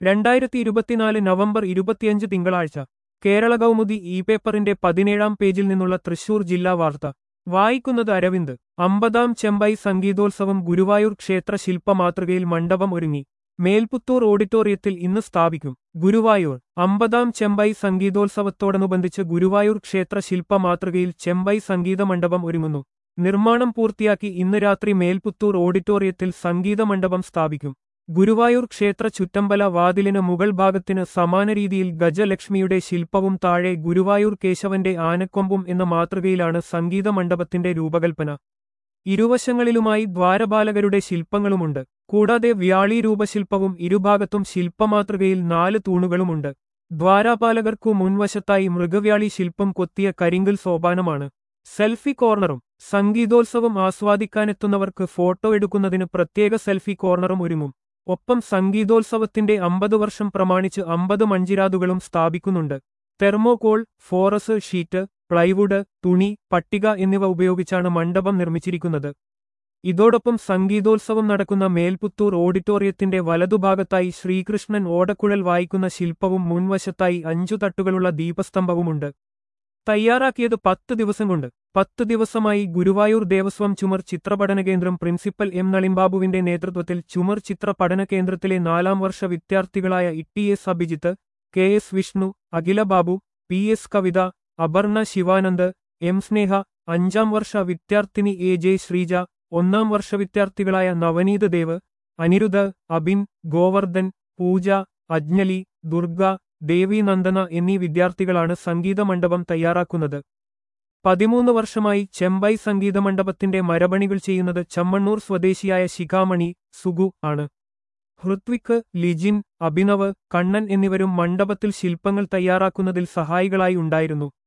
രണ്ടായിരത്തി ഇരുപത്തിനാല് നവംബർ ഇരുപത്തിയഞ്ച് തിങ്കളാഴ്ച കേരള കൗമുദി ഇ പേപ്പറിന്റെ പതിനേഴാം പേജിൽ നിന്നുള്ള തൃശൂർ ജില്ലാ വാർത്ത വായിക്കുന്നത് അരവിന്ദ് അമ്പതാം ചെമ്പൈ സംഗീതോത്സവം ഗുരുവായൂർ ക്ഷേത്ര ശില്പമാതൃകയിൽ മണ്ഡപം ഒരുങ്ങി മേൽപുത്തൂർ ഓഡിറ്റോറിയത്തിൽ ഇന്ന് സ്ഥാപിക്കും ഗുരുവായൂർ അമ്പതാം ചെമ്പൈ സംഗീതോത്സവത്തോടനുബന്ധിച്ച് ഗുരുവായൂർ ക്ഷേത്ര ശില്പമാതൃകയിൽ ചെമ്പൈ സംഗീത മണ്ഡപം ഒരുങ്ങുന്നു നിർമ്മാണം പൂർത്തിയാക്കി ഇന്ന് രാത്രി മേൽപുത്തൂർ ഓഡിറ്റോറിയത്തിൽ സംഗീത മണ്ഡപം സ്ഥാപിക്കും ഗുരുവായൂർ ക്ഷേത്ര ചുറ്റമ്പല വാതിലിന് മുകൾ ഭാഗത്തിന് സമാന രീതിയിൽ ഗജലക്ഷ്മിയുടെ ശില്പവും താഴെ ഗുരുവായൂർ കേശവന്റെ ആനക്കൊമ്പും എന്ന മാതൃകയിലാണ് സംഗീത മണ്ഡപത്തിന്റെ രൂപകൽപ്പന ഇരുവശങ്ങളിലുമായി ദ്വാരപാലകരുടെ ശില്പങ്ങളുമുണ്ട് കൂടാതെ വ്യാളി രൂപശില്പവും ഇരുഭാഗത്തും ശില്പമാതൃകയിൽ നാല് തൂണുകളുമുണ്ട് ദ്വാരപാലകർക്കു മുൻവശത്തായി മൃഗവ്യാളി ശില്പം കൊത്തിയ കരിങ്കൽ സോപാനമാണ് സെൽഫി കോർണറും സംഗീതോത്സവം ആസ്വാദിക്കാനെത്തുന്നവർക്ക് ഫോട്ടോ എടുക്കുന്നതിന് പ്രത്യേക സെൽഫി കോർണറും ഒരുങ്ങും ഒപ്പം സംഗീതോത്സവത്തിന്റെ അമ്പത് വർഷം പ്രമാണിച്ച് അമ്പത് മഞ്ചിരാതുകളും സ്ഥാപിക്കുന്നുണ്ട് തെർമോകോൾ ഫോറസ് ഷീറ്റ് പ്ലൈവുഡ് തുണി പട്ടിക എന്നിവ ഉപയോഗിച്ചാണ് മണ്ഡപം നിർമ്മിച്ചിരിക്കുന്നത് ഇതോടൊപ്പം സംഗീതോത്സവം നടക്കുന്ന മേൽപുത്തൂർ ഓഡിറ്റോറിയത്തിന്റെ വലതുഭാഗത്തായി ശ്രീകൃഷ്ണൻ ഓടക്കുഴൽ വായിക്കുന്ന ശില്പവും മുൻവശത്തായി അഞ്ചു തട്ടുകളുള്ള ദീപസ്തംഭവുമുണ്ട് തയ്യാറാക്കിയത് പത്ത് ദിവസം കൊണ്ട് പത്ത് ദിവസമായി ഗുരുവായൂർ ദേവസ്വം ചുമർ ചിത്രപഠന കേന്ദ്രം പ്രിൻസിപ്പൽ എം നളിംബാബുവിന്റെ നേതൃത്വത്തിൽ ചുമർ ചിത്ര പഠന കേന്ദ്രത്തിലെ നാലാം വർഷ വിദ്യാർത്ഥികളായ E S Abhijith K S Vishnu Akhila Babu P S Kavitha Aparna Sivanand M Sneha അഞ്ചാം വർഷ വിദ്യാർത്ഥിനി എ ജെ ശ്രീജ ഒന്നാം വർഷ വിദ്യാർത്ഥികളായ നവനീത് ദേവ് അനിരുദ്ധ അബിൻ ഗോവർദ്ധൻ പൂജ അജ്ഞലി ദുർഗ ദേവി നന്ദന എന്നീ വിദ്യാർത്ഥികളാണ് സംഗീത മണ്ഡപം തയ്യാറാക്കുന്നത് പതിമൂന്ന് വർഷമായി ചെമ്പൈ സംഗീത മണ്ഡപത്തിന്റെ മരപണികൾ ചെയ്യുന്നത് ചമ്മണ്ണൂർ സ്വദേശിയായ ശിഖാമണി സുഗു ആണ് ഹൃത്വിക് ലിജിൻ അഭിനവ് കണ്ണൻ എന്നിവരും മണ്ഡപത്തിൽ ശില്പങ്ങൾ തയ്യാറാക്കുന്നതിൽ സഹായികളായി ഉണ്ടായിരുന്നു